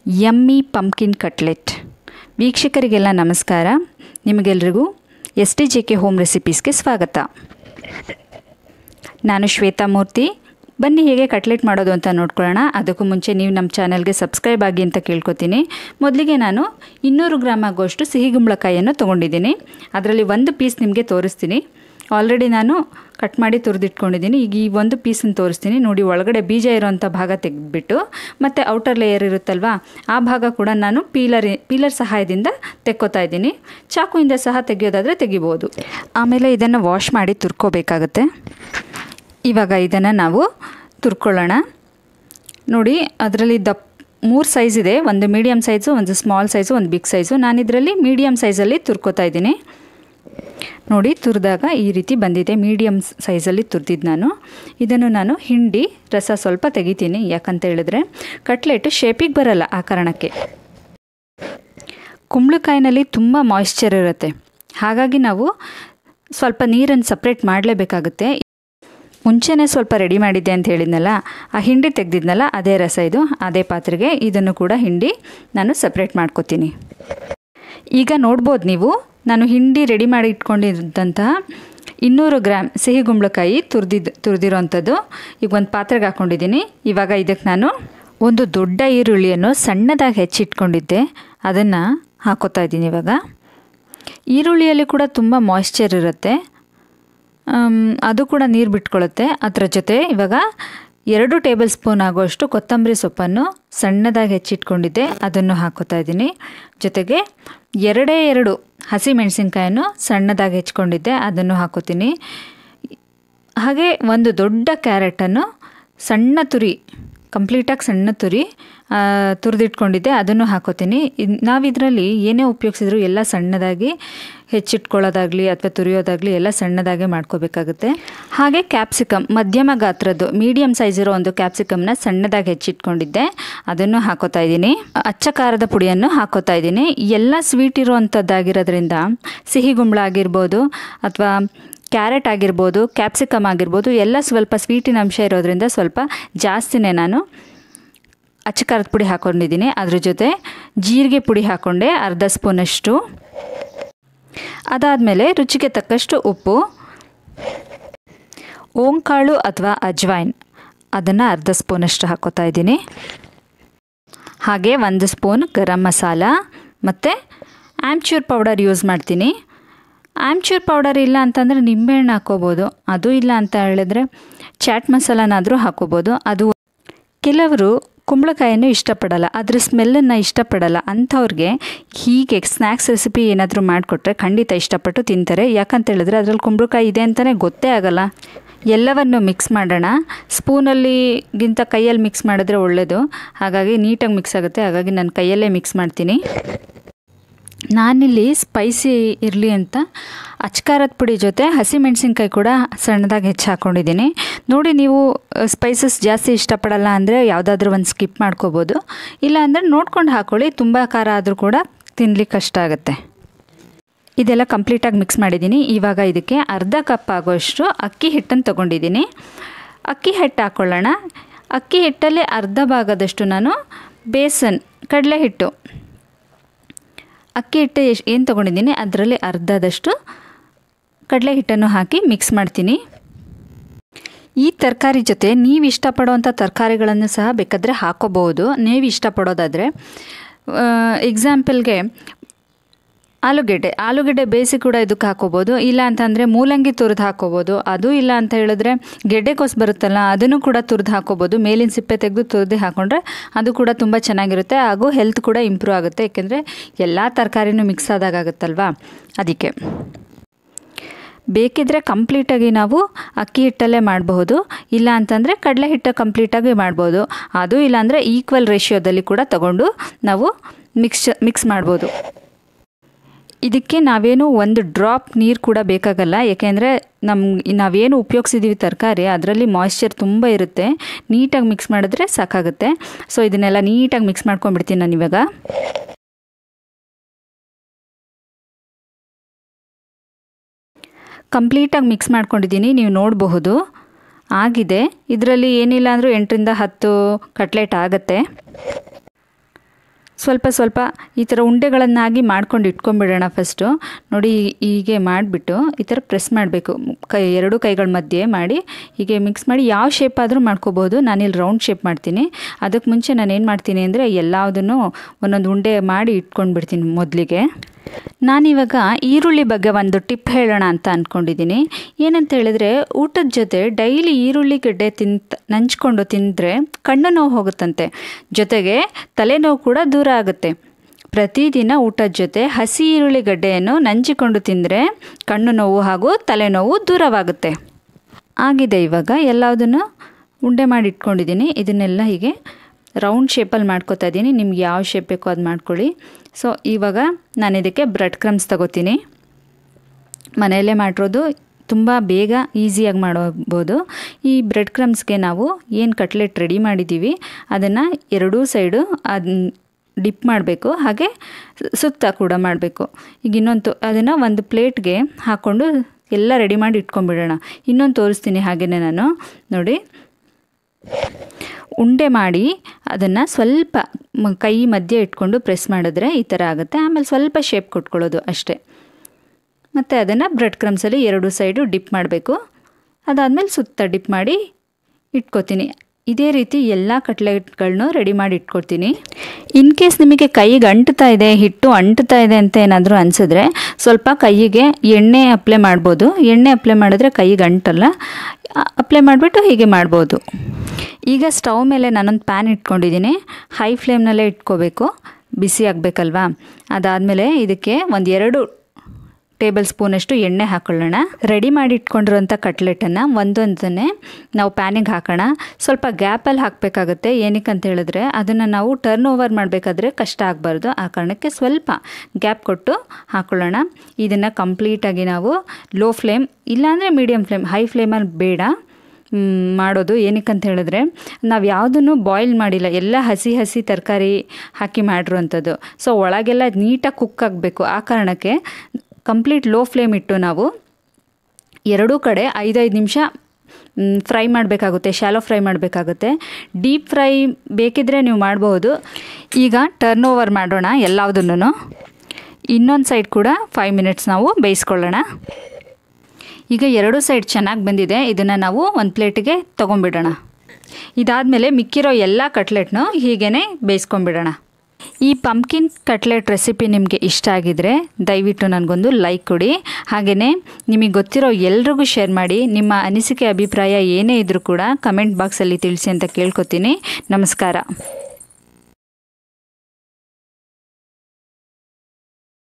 yummy pumpkin cutlet ವೀಕ್ಷಕರಿಗೆಲ್ಲ ನಮಸ್ಕಾರ ನಿಮಗೆಲ್ರಿಗೂ S T J K home ರೆಸಿಪೀಸ್ಗೆ ಸ್ವಾಗತ ನಾನು ಶ್ವೇತಾ ಮೂರ್ತಿ ಬನ್ನಿ ಹೇಗೆ ಕಟ್ಲೆಟ್ ಮಾಡೋದು ಅಂತ ನೋಡ್ಕೊಳ್ಳೋಣ ಅದಕ್ಕೂ ಮುಂಚೆ ನೀವು ನಮ್ಮ ಚಾನಲ್ಗೆ ಸಬ್ಸ್ಕ್ರೈಬ್ ಆಗಿ ಅಂತ ಕೇಳ್ಕೊತೀನಿ ಮೊದಲಿಗೆ ನಾನು ಇನ್ನೂರು ಗ್ರಾಮ್ ಆಗುವಷ್ಟು ಸಿಹಿ ಕುಂಬಳಕಾಯಿಯನ್ನು ತೊಗೊಂಡಿದ್ದೀನಿ ಅದರಲ್ಲಿ ಒಂದು ಪೀಸ್ ನಿಮಗೆ ತೋರಿಸ್ತೀನಿ ಆಲ್ರೆಡಿ ನಾನು ಕಟ್ ಮಾಡಿ ತುರಿದಿಟ್ಕೊಂಡಿದ್ದೀನಿ ಈಗ ಈ ಒಂದು ಪೀಸನ್ನು ತೋರಿಸ್ತೀನಿ ನೋಡಿ ಒಳಗಡೆ ಬೀಜ ಇರೋವಂಥ ಭಾಗ ತೆಗೆದ್ಬಿಟ್ಟು ಮತ್ತು ಔಟರ್ ಲೇಯರ್ ಇರುತ್ತಲ್ವಾ ಆ ಭಾಗ ಕೂಡ ನಾನು ಪೀಲರ್ ಪೀಲರ್ ಸಹಾಯದಿಂದ ತೆಕ್ಕೋತಾ ಇದ್ದೀನಿ ಚಾಕುವಿಂದ ಸಹ ತೆಗೆಯೋದಾದರೆ ತೆಗಿಬೋದು ಆಮೇಲೆ ಇದನ್ನು ವಾಶ್ ಮಾಡಿ ತುರ್ಕೋಬೇಕಾಗತ್ತೆ ಇವಾಗ ಇದನ್ನು ನಾವು ತುರ್ಕೊಳ್ಳೋಣ ನೋಡಿ ಅದರಲ್ಲಿ ದಪ್ ಮೂರು ಸೈಜ್ ಇದೆ ಒಂದು ಮೀಡಿಯಮ್ ಸೈಜು ಒಂದು ಸ್ಮಾಲ್ ಸೈಜು ಒಂದು ಬಿಗ್ ಸೈಜು ನಾನು ಇದರಲ್ಲಿ ಮೀಡಿಯಮ್ ಸೈಜಲ್ಲಿ ತುರ್ಕೋತಾ ಇದ್ದೀನಿ ನೋಡಿ ತುರಿದಾಗ ಈ ರೀತಿ ಬಂದಿದೆ ಮೀಡಿಯಮ್ ಸೈಜಲ್ಲಿ ತುರಿದಿದ್ದು ನಾನು ಇದನ್ನು ನಾನು ಹಿಂಡಿ ರಸ ಸ್ವಲ್ಪ ತೆಗಿತೀನಿ ಯಾಕಂತ ಹೇಳಿದ್ರೆ ಕಟ್ಲೆಟ್ ಶೇಪಿಗೆ ಬರಲ್ಲ ಆ ಕಾರಣಕ್ಕೆ ಕುಂಬಳಕಾಯಿನಲ್ಲಿ ತುಂಬ ಮಾಯಿಶ್ಚರ್ ಇರುತ್ತೆ ಹಾಗಾಗಿ ನಾವು ಸ್ವಲ್ಪ ನೀರನ್ನು ಸಪ್ರೇಟ್ ಮಾಡಲೇಬೇಕಾಗುತ್ತೆ ಮುಂಚೆನೇ ಸ್ವಲ್ಪ ರೆಡಿ ಮಾಡಿದ್ದೆ ಅಂತ ಹೇಳಿದ್ನಲ್ಲ ಆ ಹಿಂಡಿ ತೆಗೆದಿದ್ನಲ್ಲ ಅದೇ ರಸ ಇದು ಅದೇ ಪಾತ್ರೆಗೆ ಇದನ್ನು ಕೂಡ ಹಿಂಡಿ ನಾನು ಸಪ್ರೇಟ್ ಮಾಡ್ಕೋತೀನಿ ಈಗ ನೋಡ್ಬೋದು ನೀವು ನಾನು ಹಿಂಡಿ ರೆಡಿ ಮಾಡಿ ಇಟ್ಕೊಂಡಿದ್ದಂತಹ ಇನ್ನೂರು ಗ್ರಾಮ್ ಸಿಹಿ ಕುಂಬಳಕಾಯಿ ತುರಿದಿದ್ದು ತುರಿದಿರೋವಂಥದ್ದು ಈಗ ಒಂದು ಪಾತ್ರೆಗೆ ಹಾಕ್ಕೊಂಡಿದ್ದೀನಿ ಇವಾಗ ಇದಕ್ಕೆ ನಾನು ಒಂದು ದೊಡ್ಡ ಈರುಳ್ಳಿಯನ್ನು ಸಣ್ಣದಾಗಿ ಹೆಚ್ಚಿಟ್ಕೊಂಡಿದ್ದೆ ಅದನ್ನು ಹಾಕೋತಾ ಇದ್ದೀನಿ ಇವಾಗ ಈರುಳ್ಳಿಯಲ್ಲಿ ಕೂಡ ತುಂಬ ಮಾಯಿಶ್ಚರ್ ಇರುತ್ತೆ ಅದು ಕೂಡ ನೀರು ಬಿಟ್ಕೊಳ್ಳುತ್ತೆ ಅದರ ಜೊತೆ ಇವಾಗ ಎರಡು ಟೇಬಲ್ ಸ್ಪೂನ್ ಆಗುವಷ್ಟು ಕೊತ್ತಂಬರಿ ಸೊಪ್ಪನ್ನು ಸಣ್ಣದಾಗಿ ಹೆಚ್ಚಿಟ್ಕೊಂಡಿದ್ದೆ ಅದನ್ನು ಹಾಕೋತಾ ಇದ್ದೀನಿ ಜೊತೆಗೆ ಎರಡೇ ಎರಡು ಹಸಿ ಮೆಣಸಿನ್ಕಾಯನ್ನು ಸಣ್ಣದಾಗಿ ಹೆಚ್ಕೊಂಡಿದ್ದೆ ಅದನ್ನು ಹಾಕೋತೀನಿ ಹಾಗೆ ಒಂದು ದೊಡ್ಡ ಕ್ಯಾರೆಟನ್ನು ಸಣ್ಣ ತುರಿ ಕಂಪ್ಲೀಟಾಗಿ ಸಣ್ಣ ತುರಿ ತುರಿದಿಟ್ಕೊಂಡಿದ್ದೆ ಅದನ್ನು ಹಾಕೋತೀನಿ ನಾವು ಇದರಲ್ಲಿ ಏನೇ ಉಪಯೋಗಿಸಿದ್ರು ಎಲ್ಲ ಸಣ್ಣದಾಗಿ ಹೆಚ್ಚಿಟ್ಕೊಳ್ಳೋದಾಗಲಿ ಅಥವಾ ತುರಿಯೋದಾಗಲಿ ಎಲ್ಲ ಸಣ್ಣದಾಗೆ ಮಾಡ್ಕೋಬೇಕಾಗುತ್ತೆ ಹಾಗೆ ಕ್ಯಾಪ್ಸಿಕಮ್ ಮಧ್ಯಮ ಗಾತ್ರದ್ದು ಮೀಡಿಯಮ್ ಸೈಜ್ ಇರೋ ಒಂದು ಕ್ಯಾಪ್ಸಿಕಮ್ನ ಸಣ್ಣದಾಗಿ ಹೆಚ್ಚಿಟ್ಕೊಂಡಿದ್ದೆ ಅದನ್ನು ಹಾಕೋತಾ ಇದ್ದೀನಿ ಅಚ್ಚ ಖಾರದ ಪುಡಿಯನ್ನು ಹಾಕೋತಾ ಇದ್ದೀನಿ ಎಲ್ಲ ಸ್ವೀಟ್ ಇರೋವಂಥದ್ದಾಗಿರೋದ್ರಿಂದ ಸಿಹಿ ಗುಂಬಳ ಆಗಿರ್ಬೋದು ಅಥವಾ ಕ್ಯಾರೆಟ್ ಆಗಿರ್ಬೋದು ಕ್ಯಾಪ್ಸಿಕಮ್ ಆಗಿರ್ಬೋದು ಎಲ್ಲ ಸ್ವಲ್ಪ ಸ್ವೀಟಿನ ಅಂಶ ಇರೋದ್ರಿಂದ ಸ್ವಲ್ಪ ಜಾಸ್ತಿನೇ ನಾನು ಅಚ್ಚ ಖಾರದ ಪುಡಿ ಹಾಕ್ಕೊಂಡಿದ್ದೀನಿ ಅದ್ರ ಜೊತೆ ಜೀರಿಗೆ ಪುಡಿ ಹಾಕ್ಕೊಂಡೆ ಅರ್ಧ ಸ್ಪೂನಷ್ಟು ಅದಾದಮೇಲೆ ರುಚಿಗೆ ತಕ್ಕಷ್ಟು ಉಪ್ಪು ಓಂಕಾಳು ಅಥವಾ ಅಜ್ವೈನ್ ಅದನ್ನು ಅರ್ಧ ಸ್ಪೂನಷ್ಟು ಹಾಕೋತಾ ಇದ್ದೀನಿ ಹಾಗೆ ಒಂದು ಸ್ಪೂನ್ ಗರಂ ಮಸಾಲ ಮತ್ತು ಆ್ಯಮ್ಚೂರ್ ಪೌಡರ್ ಯೂಸ್ ಮಾಡ್ತೀನಿ ಆಮ್ಚೂರ್ ಪೌಡರ್ ಇಲ್ಲ ಅಂತಂದರೆ ನಿಂಬೆಹಣ್ಣು ಹಾಕೋಬೋದು ಅದು ಇಲ್ಲ ಅಂತ ಹೇಳಿದ್ರೆ ಚಾಟ್ ಮಸಾಲನಾದರೂ ಹಾಕೋಬೋದು ಅದು ಕೆಲವರು ಕುಂಬಳಕಾಯನ್ನು ಇಷ್ಟಪಡಲ್ಲ ಅದ್ರ ಸ್ಮೆಲ್ಲನ್ನು ಇಷ್ಟಪಡಲ್ಲ ಅಂಥವ್ರಿಗೆ ಹೀಗೆ ಸ್ನ್ಯಾಕ್ಸ್ ರೆಸಿಪಿ ಏನಾದರೂ ಮಾಡಿಕೊಟ್ರೆ ಖಂಡಿತ ಇಷ್ಟಪಟ್ಟು ತಿಂತಾರೆ ಯಾಕಂತ ಹೇಳಿದ್ರೆ ಅದರಲ್ಲಿ ಕುಂಬಳಕಾಯಿ ಇದೆ ಅಂತಲೇ ಗೊತ್ತೇ ಆಗಲ್ಲ ಎಲ್ಲವನ್ನು ಮಿಕ್ಸ್ ಮಾಡೋಣ ಸ್ಪೂನಲ್ಲಿಗಿಂತ ಕೈಯಲ್ಲಿ ಮಿಕ್ಸ್ ಮಾಡಿದ್ರೆ ಒಳ್ಳೆಯದು ಹಾಗಾಗಿ ನೀಟಾಗಿ ಮಿಕ್ಸ್ ಆಗುತ್ತೆ ಹಾಗಾಗಿ ನಾನು ಕೈಯಲ್ಲೇ ಮಿಕ್ಸ್ ಮಾಡ್ತೀನಿ ನಾನಿಲ್ಲಿ ಸ್ಪೈಸಿ ಇರಲಿ ಅಂತ ಅಚ್ಕಾರದ ಪುಡಿ ಜೊತೆ ಹಸಿಮೆಣ್ಸಿನ್ಕಾಯಿ ಕೂಡ ಸಣ್ಣದಾಗಿ ಹೆಚ್ಚು ಹಾಕ್ಕೊಂಡಿದ್ದೀನಿ ನೋಡಿ ನೀವು ಸ್ಪೈಸಸ್ ಜಾಸ್ತಿ ಇಷ್ಟಪಡಲ್ಲ ಅಂದರೆ ಯಾವುದಾದ್ರೂ ಒಂದು ಸ್ಕಿಪ್ ಮಾಡ್ಕೋಬೋದು ಇಲ್ಲ ಅಂದರೆ ನೋಡ್ಕೊಂಡು ಹಾಕ್ಕೊಳ್ಳಿ ತುಂಬ ಖಾರ ಆದರೂ ಕೂಡ ತಿನ್ಲಿಕ್ಕೆ ಕಷ್ಟ ಆಗುತ್ತೆ ಇದೆಲ್ಲ ಕಂಪ್ಲೀಟಾಗಿ ಮಿಕ್ಸ್ ಮಾಡಿದ್ದೀನಿ ಇವಾಗ ಇದಕ್ಕೆ ಅರ್ಧ ಕಪ್ ಆಗೋಷ್ಟು ಅಕ್ಕಿ ಹಿಟ್ಟನ್ನು ತೊಗೊಂಡಿದ್ದೀನಿ ಅಕ್ಕಿ ಹಿಟ್ಟು ಹಾಕ್ಕೊಳ್ಳೋಣ ಅಕ್ಕಿ ಹಿಟ್ಟಲ್ಲಿ ಅರ್ಧ ಭಾಗದಷ್ಟು ನಾನು ಬೇಸನ್ ಕಡಲೆ ಹಿಟ್ಟು ಅಕ್ಕಿ ಹಿಟ್ಟು ಎಷ್ಟು ಏನು ತೊಗೊಂಡಿದ್ದೀನಿ ಅದರಲ್ಲಿ ಅರ್ಧದಷ್ಟು ಕಡಲೆ ಹಿಟ್ಟನ್ನು ಹಾಕಿ ಮಿಕ್ಸ್ ಮಾಡ್ತೀನಿ ಈ ತರಕಾರಿ ಜೊತೆ ನೀವು ಇಷ್ಟಪಡೋವಂಥ ತರಕಾರಿಗಳನ್ನು ಸಹ ಬೇಕಾದರೆ ಹಾಕೋಬಹುದು ನೀವು ಇಷ್ಟಪಡೋದಾದರೆ ಎಕ್ಸಾಂಪಲ್ಗೆ ಆಲೂಗೆಡ್ಡೆ ಆಲೂಗೆಡ್ಡೆ ಬೇಯಿಸಿ ಕೂಡ ಇದಕ್ಕೆ ಹಾಕೋಬೋದು ಇಲ್ಲ ಅಂತಂದರೆ ಮೂಲಂಗಿ ತುರಿದು ಹಾಕೋಬೋದು ಅದು ಇಲ್ಲ ಅಂತ ಹೇಳಿದ್ರೆ ಗೆಡ್ಡೆಕೋಸು ಬರುತ್ತಲ್ಲ ಅದನ್ನು ಕೂಡ ತುರಿದು ಹಾಕೋಬೋದು ಮೇಲಿನ ಸಿಪ್ಪೆ ತೆಗೆದು ತುರಿದು ಹಾಕೊಂಡ್ರೆ ಅದು ಕೂಡ ತುಂಬ ಚೆನ್ನಾಗಿರುತ್ತೆ ಹಾಗೂ ಹೆಲ್ತ್ ಕೂಡ ಇಂಪ್ರೂವ್ ಆಗುತ್ತೆ ಏಕೆಂದರೆ ಎಲ್ಲ ತರಕಾರಿನೂ ಮಿಕ್ಸ್ ಆದಾಗುತ್ತಲ್ವಾ ಅದಕ್ಕೆ ಬೇಕಿದ್ದರೆ ಕಂಪ್ಲೀಟಾಗಿ ನಾವು ಅಕ್ಕಿ ಹಿಟ್ಟಲ್ಲೇ ಮಾಡಬಹುದು ಇಲ್ಲ ಅಂತಂದರೆ ಕಡಲೆ ಹಿಟ್ಟು ಕಂಪ್ಲೀಟಾಗಿ ಮಾಡ್ಬೋದು ಅದು ಇಲ್ಲಾಂದರೆ ಈಕ್ವಲ್ ರೇಷಿಯೋದಲ್ಲಿ ಕೂಡ ತಗೊಂಡು ನಾವು ಮಿಕ್ಸ್ ಮಿಕ್ಸ್ ಮಾಡ್ಬೋದು ಇದಕ್ಕೆ ನಾವೇನು ಒಂದು ಡ್ರಾಪ್ ನೀರು ಕೂಡ ಬೇಕಾಗಲ್ಲ ಏಕೆಂದರೆ ನಮ್ಮ ನಾವೇನು ಉಪಯೋಗಿಸಿದ್ದೀವಿ ತರಕಾರಿ ಅದರಲ್ಲಿ ಮಾಯಿಶ್ಚರ್ ತುಂಬ ಇರುತ್ತೆ ನೀಟಾಗಿ ಮಿಕ್ಸ್ ಮಾಡಿದ್ರೆ ಸಾಕಾಗುತ್ತೆ ಸೊ ಇದನ್ನೆಲ್ಲ ನೀಟಾಗಿ ಮಿಕ್ಸ್ ಮಾಡ್ಕೊಂಡ್ಬಿಡ್ತೀನಿ ನಾನು ಇವಾಗ ಕಂಪ್ಲೀಟಾಗಿ ಮಿಕ್ಸ್ ಮಾಡ್ಕೊಂಡಿದ್ದೀನಿ ನೀವು ನೋಡಬಹುದು ಆಗಿದೆ ಇದರಲ್ಲಿ ಏನಿಲ್ಲ ಅಂದರೂ ಎಂಟರಿಂದ ಹತ್ತು ಕಟ್ಲೆಟ್ ಆಗುತ್ತೆ ಸ್ವಲ್ಪ ಸ್ವಲ್ಪ ಈ ಥರ ಉಂಡೆಗಳನ್ನಾಗಿ ಮಾಡ್ಕೊಂಡು ಇಟ್ಕೊಂಡ್ಬಿಡೋಣ ಫಸ್ಟು ನೋಡಿ ಹೀಗೆ ಮಾಡಿಬಿಟ್ಟು ಈ ಥರ ಪ್ರೆಸ್ ಮಾಡಬೇಕು ಕೈ ಎರಡು ಕೈಗಳ ಮಧ್ಯೆ ಮಾಡಿ ಹೀಗೆ ಮಿಕ್ಸ್ ಮಾಡಿ ಯಾವ ಶೇಪ್ ಆದರೂ ಮಾಡ್ಕೋಬೋದು ನಾನಿಲ್ಲಿ ರೌಂಡ್ ಶೇಪ್ ಮಾಡ್ತೀನಿ ಅದಕ್ಕೆ ಮುಂಚೆ ನಾನು ಏನು ಮಾಡ್ತೀನಿ ಅಂದರೆ ಎಲ್ಲದನ್ನು ಒಂದೊಂದು ಉಂಡೆ ಮಾಡಿ ಇಟ್ಕೊಂಡು ಬಿಡ್ತೀನಿ ಮೊದಲಿಗೆ ನಾನಿವಾಗ ಈರುಳ್ಳಿ ಬಗ್ಗೆ ಒಂದು ಟಿಪ್ ಹೇಳೋಣ ಅಂತ ಅಂದ್ಕೊಂಡಿದ್ದೀನಿ ಏನಂತ ಹೇಳಿದ್ರೆ ಊಟದ ಜೊತೆ ಡೈಲಿ ಈರುಳ್ಳಿ ಗಡ್ಡೆ ತಿಂತ ನಂಚ್ಕೊಂಡು ತಿಂದರೆ ಕಣ್ಣು ನೋವು ಹೋಗುತ್ತಂತೆ ಜೊತೆಗೆ ತಲೆನೋವು ಕೂಡ ದೂರ ಆಗುತ್ತೆ ಪ್ರತಿದಿನ ಊಟದ ಜೊತೆ ಹಸಿ ಈರುಳ್ಳಿ ಗಡ್ಡೆಯನ್ನು ನಂಚಿಕೊಂಡು ತಿಂದರೆ ಕಣ್ಣು ನೋವು ಹಾಗೂ ತಲೆನೋವು ದೂರವಾಗುತ್ತೆ ಆಗಿದೆ ಇವಾಗ ಎಲ್ಲದನ್ನು ಉಂಡೆ ಮಾಡಿ ಇಟ್ಕೊಂಡಿದ್ದೀನಿ ಇದನ್ನೆಲ್ಲ ಹೀಗೆ ರೌಂಡ್ ಶೇಪಲ್ಲಿ ಮಾಡ್ಕೋತಾ ಇದ್ದೀನಿ ನಿಮ್ಗೆ ಯಾವ ಶೇಪ್ ಬೇಕೋ ಅದು ಮಾಡ್ಕೊಳ್ಳಿ ಸೊ ಇವಾಗ ನಾನು ಇದಕ್ಕೆ ಬ್ರೆಡ್ ಕ್ರಮ್ಸ್ ತಗೋತೀನಿ ಮನೆಯಲ್ಲೇ ಮಾಡಿರೋದು ತುಂಬ ಬೇಗ ಈಸಿಯಾಗಿ ಮಾಡೋಬೋದು ಈ ಬ್ರೆಡ್ ಕ್ರಮ್ಸ್ಗೆ ನಾವು ಏನು ಕಟ್ಲೆಟ್ ರೆಡಿ ಮಾಡಿದ್ದೀವಿ ಅದನ್ನು ಎರಡೂ ಸೈಡು ಅದನ್ನ ಡಿಪ್ ಮಾಡಬೇಕು ಹಾಗೆ ಸುತ್ತ ಕೂಡ ಮಾಡಬೇಕು ಈಗ ಇನ್ನೊಂದು ಅದನ್ನು ಒಂದು ಪ್ಲೇಟ್ಗೆ ಹಾಕ್ಕೊಂಡು ಎಲ್ಲ ರೆಡಿ ಮಾಡಿ ಇಟ್ಕೊಂಡ್ಬಿಡೋಣ ಇನ್ನೊಂದು ತೋರಿಸ್ತೀನಿ ಹಾಗೆಯೇ ನಾನು ನೋಡಿ ಉಂಡೆ ಮಾಡಿ ಅದನ್ನು ಸ್ವಲ್ಪ ಮ- ಕೈ ಮಧ್ಯೆ ಇಟ್ಕೊಂಡು ಪ್ರೆಸ್ ಮಾಡಿದ್ರೆ ಈ ಥರ ಆಗುತ್ತೆ ಆಮೇಲೆ ಸ್ವಲ್ಪ ಶೇಪ್ ಕೊಟ್ಕೊಳ್ಳೋದು ಅಷ್ಟೇ ಮತ್ತು ಅದನ್ನು ಬ್ರೆಡ್ ಕ್ರಮ್ಸಲ್ಲಿ ಎರಡು ಸೈಡು ಡಿಪ್ ಮಾಡಬೇಕು ಅದಾದಮೇಲೆ ಸುತ್ತ ಡಿಪ್ ಮಾಡಿ ಇಟ್ಕೋತೀನಿ ಇದೇ ರೀತಿ ಎಲ್ಲ ಕಟ್ಲೆಟ್ಗಳನ್ನೂ ರೆಡಿ ಮಾಡಿ ಇಟ್ಕೊಳ್ತೀನಿ ಇನ್ ಕೇಸ್ ನಿಮಗೆ ಕೈಗೆ ಅಂಟ್ತಾ ಇದೆ ಹಿಟ್ಟು ಅಂಟ್ತಾ ಇದೆ ಅಂತ ಏನಾದರೂ ಅನಿಸಿದ್ರೆ ಸ್ವಲ್ಪ ಕೈಗೆ ಎಣ್ಣೆ ಅಪ್ಲೈ ಮಾಡ್ಬೋದು ಎಣ್ಣೆ ಅಪ್ಲೈ ಮಾಡಿದ್ರೆ ಕೈಗೆ ಅಂಟಲ್ಲ ಅಪ್ಲೈ ಮಾಡಿಬಿಟ್ಟು ಹೀಗೆ ಮಾಡ್ಬೋದು ಈಗ ಸ್ಟವ್ ಮೇಲೆ ನಾನೊಂದು ಪ್ಯಾನ್ ಇಟ್ಕೊಂಡಿದ್ದೀನಿ ಹೈ ಫ್ಲೇಮ್ನಲ್ಲೇ ಇಟ್ಕೋಬೇಕು ಬಿಸಿ ಆಗಬೇಕಲ್ವಾ ಅದಾದಮೇಲೆ ಇದಕ್ಕೆ ಒಂದು ಎರಡು ಟೇಬಲ್ ಸ್ಪೂನಷ್ಟು ಎಣ್ಣೆ ಹಾಕೊಳ್ಳೋಣ ರೆಡಿ ಮಾಡಿ ಇಟ್ಕೊಂಡಿರೋಂಥ ಕಟ್ಲೆಟನ್ನು ಒಂದೊಂದನ್ನೇ ನಾವು ಪ್ಯಾನಿಗೆ ಹಾಕೋಣ ಸ್ವಲ್ಪ ಗ್ಯಾಪಲ್ಲಿ ಹಾಕಬೇಕಾಗುತ್ತೆ ಏನಕ್ಕೆ ಅಂತ ಹೇಳಿದ್ರೆ ಅದನ್ನು ನಾವು ಟರ್ನ್ ಓವರ್ ಮಾಡಬೇಕಾದ್ರೆ ಕಷ್ಟ ಆಗಬಾರ್ದು ಆ ಕಾರಣಕ್ಕೆ ಸ್ವಲ್ಪ ಗ್ಯಾಪ್ ಕೊಟ್ಟು ಹಾಕೊಳ್ಳೋಣ ಇದನ್ನು ಕಂಪ್ಲೀಟಾಗಿ ನಾವು ಲೋ ಫ್ಲೇಮ್ ಇಲ್ಲಾಂದರೆ ಮೀಡಿಯಮ್ ಫ್ಲೇಮ್ ಹೈ ಫ್ಲೇಮಲ್ಲಿ ಬೇಡ ಮ್, ಮಾಡೋದು ಏನಕ್ಕಂತ ಹೇಳಿದ್ರೆ ನಾವು ಯಾವುದನ್ನು ಬಾಯ್ಲ್ ಮಾಡಿಲ್ಲ ಎಲ್ಲ ಹಸಿ ಹಸಿ ತರಕಾರಿ ಹಾಕಿ ಮಾಡಿರುವಂಥದ್ದು ಸೊ ಒಳಗೆಲ್ಲ ನೀಟಾಗಿ ಕುಕ್ ಆಗಬೇಕು ಆ ಕಾರಣಕ್ಕೆ ಕಂಪ್ಲೀಟ್ ಲೋ ಫ್ಲೇಮ್ ಇಟ್ಟು ನಾವು ಎರಡೂ ಕಡೆ ಐದೈದು ನಿಮಿಷ ಫ್ರೈ ಮಾಡಬೇಕಾಗುತ್ತೆ ಶಾಲೋ ಫ್ರೈ ಮಾಡಬೇಕಾಗುತ್ತೆ ಡೀಪ್ ಫ್ರೈ ಬೇಕಿದ್ರೆ ನೀವು ಮಾಡಬಹುದು ಈಗ ಟರ್ನ್ ಓವರ್ ಮಾಡೋಣ ಎಲ್ಲದನ್ನು ಇನ್ನೊಂದು ಸೈಡ್ ಕೂಡ ಫೈವ್ ಮಿನಿಟ್ಸ್ ನಾವು ಬೇಯಿಸ್ಕೊಳ್ಳೋಣ ಈಗ ಎರಡು ಸೈಡ್ ಚೆನ್ನಾಗಿ ಬಂದಿದೆ ಇದನ್ನು ನಾವು ಒಂದು ಪ್ಲೇಟಿಗೆ ತೊಗೊಂಬಿಡೋಣ ಇದಾದಮೇಲೆ ಮಿಕ್ಕಿರೋ ಎಲ್ಲ ಕಟ್ಲೆಟ್ನು ಹೀಗೇ ಬೇಯಿಸ್ಕೊಂಬಿಡೋಣ ಈ ಪಂಪ್ಕಿನ್ ಕಟ್ಲೆಟ್ ರೆಸಿಪಿ ನಿಮಗೆ ಇಷ್ಟ ಆಗಿದರೆ ದಯವಿಟ್ಟು ನನಗೊಂದು ಲೈಕ್ ಕೊಡಿ ಹಾಗೆಯೇ ನಿಮಗೆ ಗೊತ್ತಿರೋ ಎಲ್ರಿಗೂ ಶೇರ್ ಮಾಡಿ ನಿಮ್ಮ ಅನಿಸಿಕೆ ಅಭಿಪ್ರಾಯ ಏನೇ ಇದ್ದರೂ ಕೂಡ ಕಮೆಂಟ್ ಬಾಕ್ಸಲ್ಲಿ ತಿಳಿಸಿ ಅಂತ ಕೇಳ್ಕೊತೀನಿ ನಮಸ್ಕಾರ